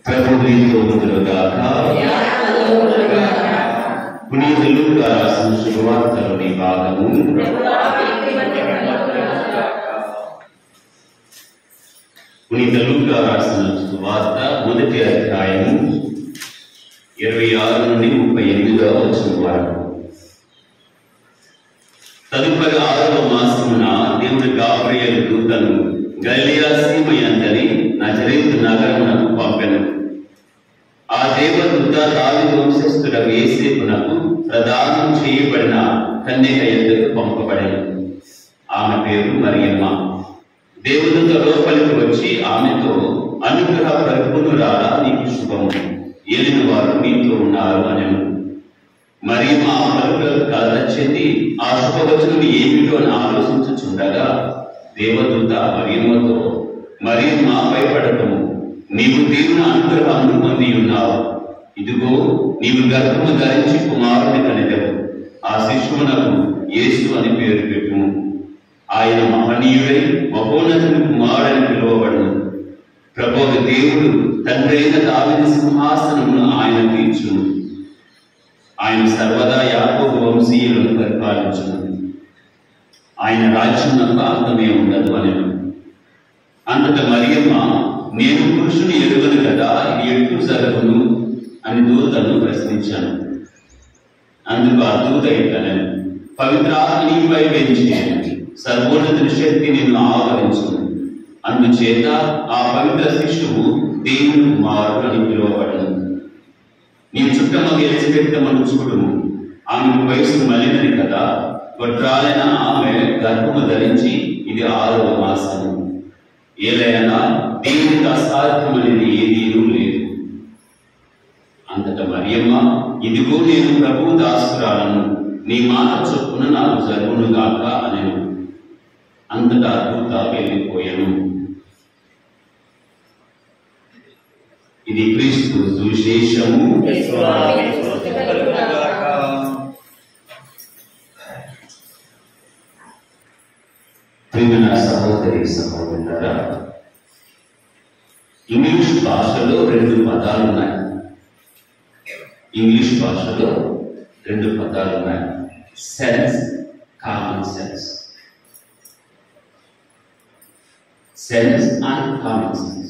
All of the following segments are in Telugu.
ప్రభు మీతో ఉండుగాక పునీతులు రాసిన శుభవార్తలోని భాగము పునీతులు రాసిన శుభవార్త మొదటి అధ్యాయము ఇరవై ఆరు నుండి ముప్పై ఎనిమిదవ వచ్చిన వరకు తదుపరి ఆరవ మాసమున దేవుడు గాబ్రియలు దూతను గలియా సీమయందరి నజరేతు నగరమునకు పంపెను ఆ దేవదూత దావి వంశస్థుల వేసేపునకు ప్రదానం చేయబడిన కన్యక ఎద్దకు పంపబడను ఆమె పేరు మరియమ్మ దేవదూత లోపలికి వచ్చి ఆమెతో అనుగ్రహ పరిపూర్ణురాలా నీకు శుభము ఏలిన వారు మీతో ఉన్నారు అనెను మరియు ఆ పలుకులకు కలదచ్చింది ఆ శుభవచనం ఏమిటో అని ఆలోచించుచుండగా దేవదూత మరియమ్మతో మరియు మా భయపడటము నీవు దేవుని అనుగ్రహాన్ని పొంది ఉన్నావు ఇదిగో నీవు గర్భము ధరించి కుమారుని కనిదవు ఆ శిశువునకు యేసు అని పేరు పెట్టుము ఆయన మహనీయుడై మహోన్నతుని కుమారుడని పిలువబడును ప్రభు దేవుడు తండ్రైన దావిని సింహాసనమును ఆయనకు ఇచ్చును ఆయన సర్వదా యాకోబు వంశీయులను పరిపాలించును ఆయన రాజ్యం అంతమే ఉండదు అని అంతట మరియమ్మ నేను పురుషుని ఎరుగను కదా ఇది ఎట్లు జరుగును అని దూతను ప్రశ్నించాను అందుకు ఆ దూత ఇట్లను పవిత్రాత్మ నీపై పెంచేయను సర్వోన్నతుని శక్తి నిన్ను ఆవరించును అందుచేత ఆ పవిత్ర శిశువు దేవుని కుమారుడు అని పిలువబడను నీ చుట్టమ ఎలిజబెత్తమను చూడుము ఆమెకు వయసు మలినది కదా గొడ్రాలైన ఆమె గర్భము ధరించి ఇది ఆరవ మాసము ఏలైనా దేవునికి అసాధ్యమనేది ఏదీనూ లేదు అంతట మరియమ్మ ఇదిగో నేను ప్రభు దాసురాలను నీ మాట చొప్పున నాకు జరుగును గాక అనెను అంతటా దూత వెళ్ళిపోయాను ఇది క్రీస్తు సువిశేషము ప్రియమైన సహోదరి సహోదరులారా ఇంగ్లీష్ భాషలో రెండు పదాలు ఉన్నాయి ఇంగ్లీష్ భాషలో రెండు పదాలు ఉన్నాయి sense common sense sense and common sense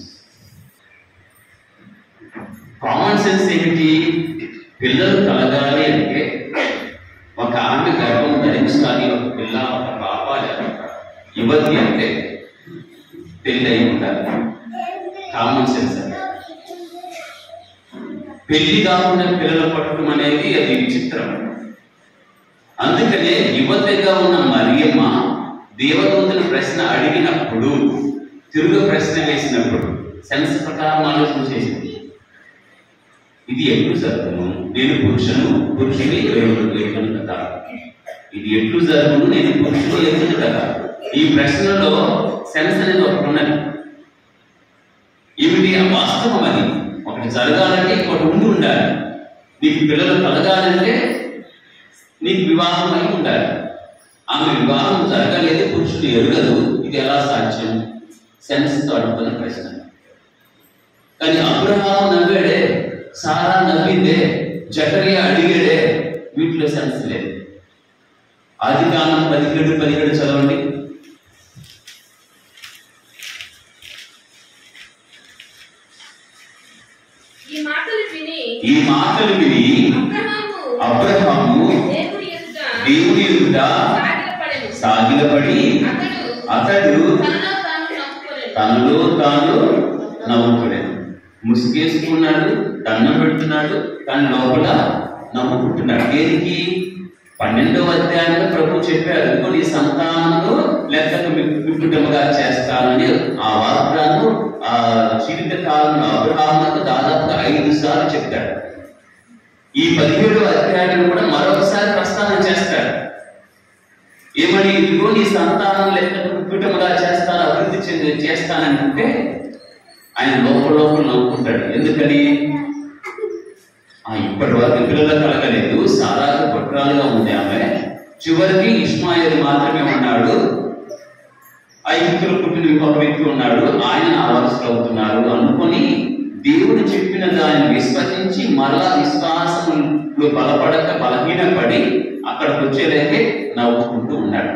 common sense ఏమిటి పిల్లలు కలగాలి అంటే ఒక ఆమె గర్భం ధరించాలి ఒక పిల్ల ఒక పాప లేదా యువతి అంటే పెళ్ళి అయి ఉండాలి కామన్ సెన్స్ అంటే పెళ్లి కాకుండా పిల్లలు పట్టడం అనేది అది విచిత్రం అందుకనే యువతిగా ఉన్న మరియమ్మ దేవదూతను ప్రశ్న అడిగినప్పుడు తిరుగు ప్రశ్న వేసినప్పుడు సెన్స్ ప్రకారం ఆలోచన చేసింది ఇది ఎట్లు జరుగును నేను పురుషును పురుషుని ఎరుగును కదా ఇది ఎట్లు జరుగును నేను పురుషుడు ఎరుగును కదా ఈ ప్రశ్నలో సెన్స్ అనేది ఒకటి ఉన్నది ఏమిటి ఆ వాస్తవం అది ఒకటి జరగాలంటే ఇంకొకటి ఉండి ఉండాలి నీకు పిల్లలు కలగాలంటే నీకు వివాహం అయి ఉండాలి ఆమె వివాహం జరగలేదు పురుషుడు ఎరగదు ఇది ఎలా సాధ్యం సెన్స్ తో అడుగుతున్న ప్రశ్న కానీ అబ్రహాం నవ్వాడే సారా నవ్విందే జకరియా అడిగాడే వీటిలో సెన్స్ లేదు ఆది కాలం పదిహేడు పదిహేడు చదవండి ఈ మాటలు విని ఈ మాటలు విని అబ్రహాము అబ్రహాము దేవుని ఎదుట దేవుని ఎదుట సాగిలపడెను. సాగిలపడి అతడు అతడు తనలో తాను నవ్వుకొనెను. తనలో తాను నవ్వుకున్నాడు ముసుగేసుకున్నాడు దండం పెడుతున్నాడు కానీ లోపల నవ్వుకుంటున్నాడు దేనికి పన్నెండవ అధ్యాయంలో ప్రభు చెప్పారు ఇదిగో నీ సంతానంలో లెక్కకు విపుటముగా చేస్తానని ఆ వాగ్దానం ఆ జీవిత కాలంలో అబ్రహాములకు దాదాపుగా ఐదు సార్లు చెప్పాడు ఈ పదిహేడవ అధ్యాయంలో కూడా మరొకసారి ప్రస్తావన చేస్తాడు ఏమని ఇదిగో నీ సంతానం లెక్కకు విపుటముగా చేస్తాను అభివృద్ధి చెంది చేస్తానంటే ఆయన లోపల లోపల నవ్వుకుంటాడు ఎందుకని ఆ ఇప్పటి వరకు పిల్లలు కలగలేదు సారాకు గొట్రాలుగా ఉంది ఆమె చివరికి ఇస్మాయిల్ మాత్రమే ఉన్నాడు ఐగుప్తులు పుట్టిన ఇంకొక వ్యక్తి ఉన్నాడు ఆయన నా వరుసలో అవుతున్నారు అనుకొని దేవుడు చెప్పిన విశ్వసించి మరలా విశ్వాసంలో బలపడక బలహీనపడి అక్కడికి వచ్చేదైతే నవ్వుకుంటూ ఉన్నాడు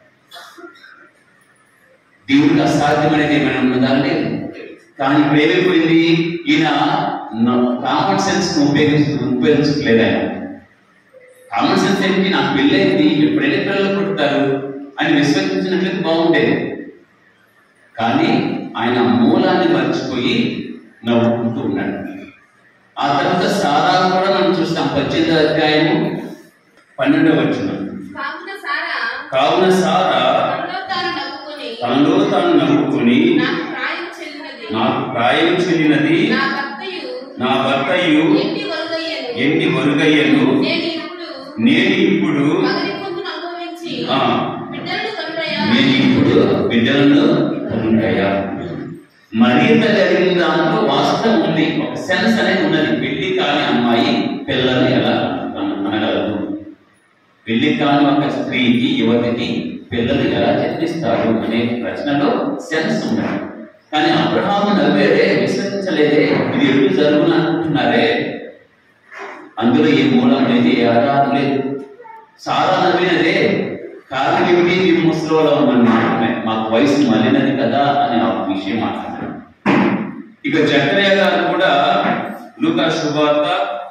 దేవుడికి అసాధ్యమనేది ఏమైనా ఉన్నదా లేదు కానీ ఇప్పుడు ఏమైపోయింది ఈయన కామన్ సెన్స్ ఉపయోగించ ఉపయోగించట్లేదు ఆయన కామన్ సెన్స్ ఏంటి నాకు పెళ్ళైంది ఎప్పుడైనా పిల్లలు పుడతారు అని విశ్వసించినట్లయితే బాగుండేది కానీ ఆయన మూలాన్ని మర్చిపోయి నవ్వుకుంటూ ఉన్నాడు ఆ తర్వాత సారా కూడా మనం చూస్తాం పద్దెనిమిది అధ్యాయము పన్నెండవ వచ్చిన కావున సారా కావున సారా తనలో తాను నవ్వుకొని తనలో తాను నమ్ముకుని నాకు ప్రాయం చెల్లినది నాకు ప్రాయం చెల్లినది నా భర్తయు నా భర్తయు ఎండి వరుగయ్యను ఎండి వరుగయ్యను నేను ఇప్పుడు నేను ఇప్పుడు పగలి పొందును అనుభవించి ఆ, బిడ్డలను కనుడయా నేను ఇప్పుడు బిడ్డలను ఉంటాయా మరింత జరిగిన దాంట్లో వాస్తవం ఉంది ఒక సెన్స్ అనేది ఉన్నది పెళ్లి కాని అమ్మాయి పిల్లల్ని ఎలా కన- కనగలదు పెళ్లి కాని ఒక స్త్రీకి యువతికి పిల్లలు ఎలా జన్మిస్తారు అనే ప్రశ్నలో సెన్స్ ఉన్నది కానీ అబ్రహాము నవ్వేరే విశ్వసించలేదే ఇది ఎప్పుడు జరుగును అనుకుంటున్నారే అందులో ఏ మూలం అనేది ఏ ఆధారం లేదు సారా నవ్వినదే కారణం ఏమిటి మేము ముసలిలో ఉన్నాం మాత్రమే మాకు వయసు మళ్ళినది కదా అని ఆ విషయం మాట్లాడారు ఇక జకరియా గారు కూడా లూకా శుభార్త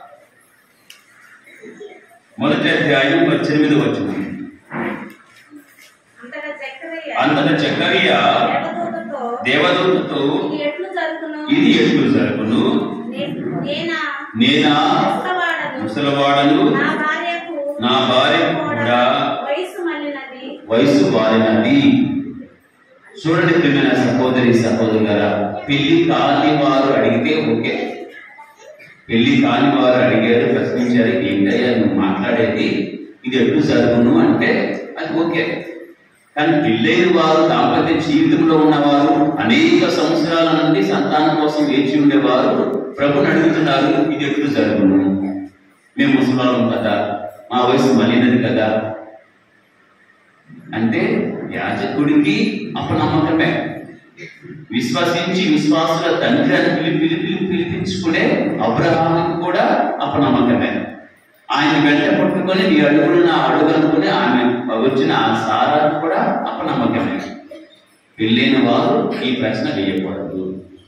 మొదటి అధ్యాయం పద్దెనిమిది వచ్చింది అంతటా జక్కరయ్య అంతట జకరియా దేవదూతతో దేవదూతతో ఇది ఎట్లు జరుగును ఇది ఎట్లు జరుగును నే- నేనా నేనా ముసలవాడను ముసలవాడను నా భార్యకు నా భార్యకు కూడా వయసు మళ్ళినది వయసు వారినది చూడండి ప్రియమైన సహోదరి సహోదరులారా పెళ్లి కాని వారు అడిగితే ఓకే పెళ్లి కాని వారు అడిగారు ప్రశ్నించారు ఏంటయ్యా నువ్వు మాట్లాడేది ఇది ఎప్పుడు జరుగును అంటే అది ఓకే కానీ పెళ్ళైన వారు దాంపత్య జీవితంలో ఉన్నవారు అనేక సంవత్సరాల నుండి సంతానం కోసం వేచి ఉండేవారు ప్రభుని అడుగుతున్నారు ఇది ఎప్పుడు జరుగును మేము ముసలాం కదా మా వయసు మళ్ళినది కదా అంటే యాజకుడికి అపనమ్మకమే విశ్వసించి విశ్వాసుల తండ్రి అని పిలిపి పిలిపి పిలిపించుకునే అబ్రహాముకి కూడా అపనమ్మకమే ఆయన వెంట పట్టుకొని నీ అడుగులు నా అడుగు అనుకుని ఆమె వచ్చిన ఆ సారాకు కూడా అపనమ్మకమే పెళ్ళైన వారు ఈ ప్రశ్న వేయకూడదు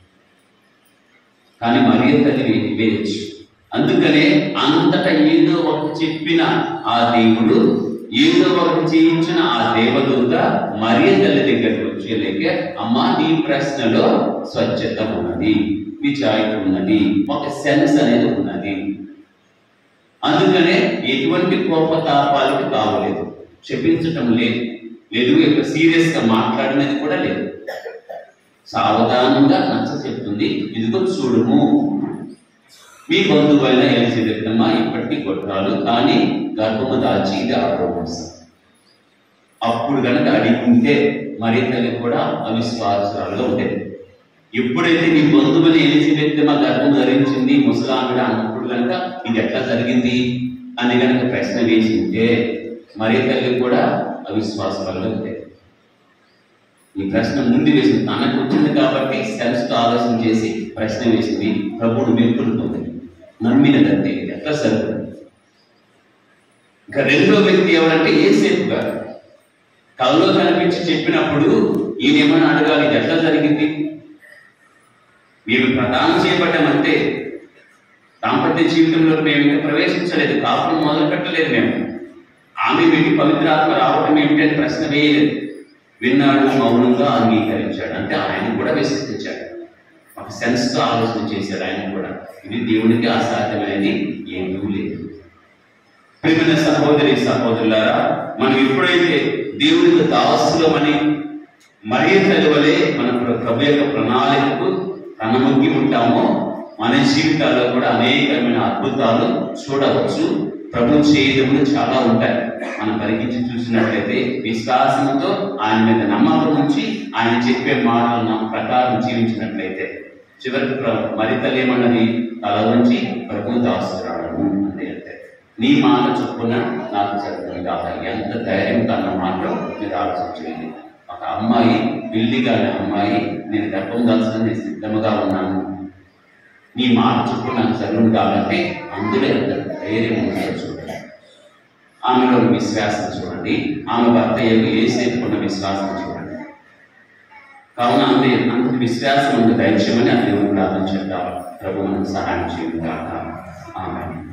కానీ మరియ తల్లి వే- వేయచ్చు అందుకనే అంతటా ఏదో ఒకటి చెప్పిన ఆ దేవుడు ఏదో ఒకటి చేయించిన ఆ దేవదూత మరియ తల్లి దగ్గరికి వచ్చేలేకే అమ్మా నీ ప్రశ్నలో స్వచ్ఛత ఉన్నది విచారిత ఉన్నది ఒక సెన్స్ అనేది ఉన్నది అందుకనే ఎటువంటి కోపతాపాలకు కావలేదు చెప్పించటం లేదు లేదు ఇక సీరియస్ గా మాట్లాడినది కూడా లేదు సావధానంగా నచ్చ చెప్తుంది ఇదిగో చూడుము మీ బంధువైన ఎలిజబెత్తమ్మ ఇప్పటికీ కొట్టాలు కానీ గర్భము దాచి ఇది ఆరో మాసం అప్పుడు కనుక అడిగితే మరి తల్లి కూడా అవిశ్వాసాలుగా ఉండేది ఎప్పుడైతే నీ బంధువుని ఎలిజబెత్తమ్మ గర్భం ధరించింది ముసలామిడ అన్నప్పుడు కనుక ఇది ఎట్లా జరిగింది అని కనుక ప్రశ్న వేసింటే మరి తల్లి కూడా అవిశ్వాసాలుగా ఉండేది ఈ ప్రశ్న ముందు వేసింది తనకు వచ్చింది కాబట్టి సెన్స్ తో ఆలోచన చేసి ప్రశ్న వేసింది ప్రభుడు మెప్పుడుతుంది నమ్మినదంతే ఇది ఎట్లా సరిపోతుంది ఇంకా రెండో వ్యక్తి ఎవరంటే ఏసేపు గారు కల్లో కనిపించి చెప్పినప్పుడు ఈయన ఏమైనా అడగాలి ఇది ఎట్లా జరిగింది మేము ప్రదానం చేయబడ్డామంటే దాంపత్య జీవితంలో మేము ఇంకా ప్రవేశించలేదు కాపురం మొదలు పెట్టలేదు మేము ఆమె మీకు పవిత్రాత్మ రావడం ఏమిటని ప్రశ్న వేయలేదు విన్నాడు మౌనంగా అంగీకరించాడు అంటే ఆయన కూడా విశ్వసించాడు ఒక సెన్స్ తో ఆలోచన చేశాడు ఆయన కూడా ఇది దేవునికి అసాధ్యమైనది ఏమీ లేదు ప్రియమైన సహోదరి సహోదరులారా మనం ఎప్పుడైతే దేవునికి దాసులమని మరీ వలె మన ప్ర- ప్రభు యొక్క ప్రణాళికకు కనమొక్కి ఉంటామో మన జీవితాల్లో కూడా అనేకమైన అద్భుతాలు చూడవచ్చు ప్రభు చేయడములు చాలా ఉంటాయి మనం పరిగించి చూసినట్లయితే విశ్వాసంతో ఆయన మీద నమ్మకం ఉంచి ఆయన చెప్పే మాటలు నా ప్రకారం జీవించినట్లయితే చివరికి ప్ర- మరి తల్లి ఏమన్నది తల ఉంచి ప్రభు దాసురాడము అని అంటే నీ మాట చొప్పున నాకు చెప్పడం కాదు ఎంత ధైర్యంతో అన్న మాటలో మీరు ఆలోచించండి ఒక అమ్మాయి పెళ్లి కాని అమ్మాయి నేను గర్భం దాల్సిన నేను సిద్ధముగా ఉన్నాను నీ మాట చుట్టూ నాకు చదువు కాబట్టి అందులో వెళ్తాను ధైర్యం ఉండాలి చూడండి ఆమెలో విశ్వాసం చూడండి ఆమె భర్త ఏమి ఏసేపుకున్న విశ్వాసం చూడండి కావున అంతే అంత విశ్వాసం ఉంది ధైర్యమని ఆ దేవుడు ప్రార్థన చేద్దాం ప్రభు మనకు సహాయం చేయండి కాక ఆమె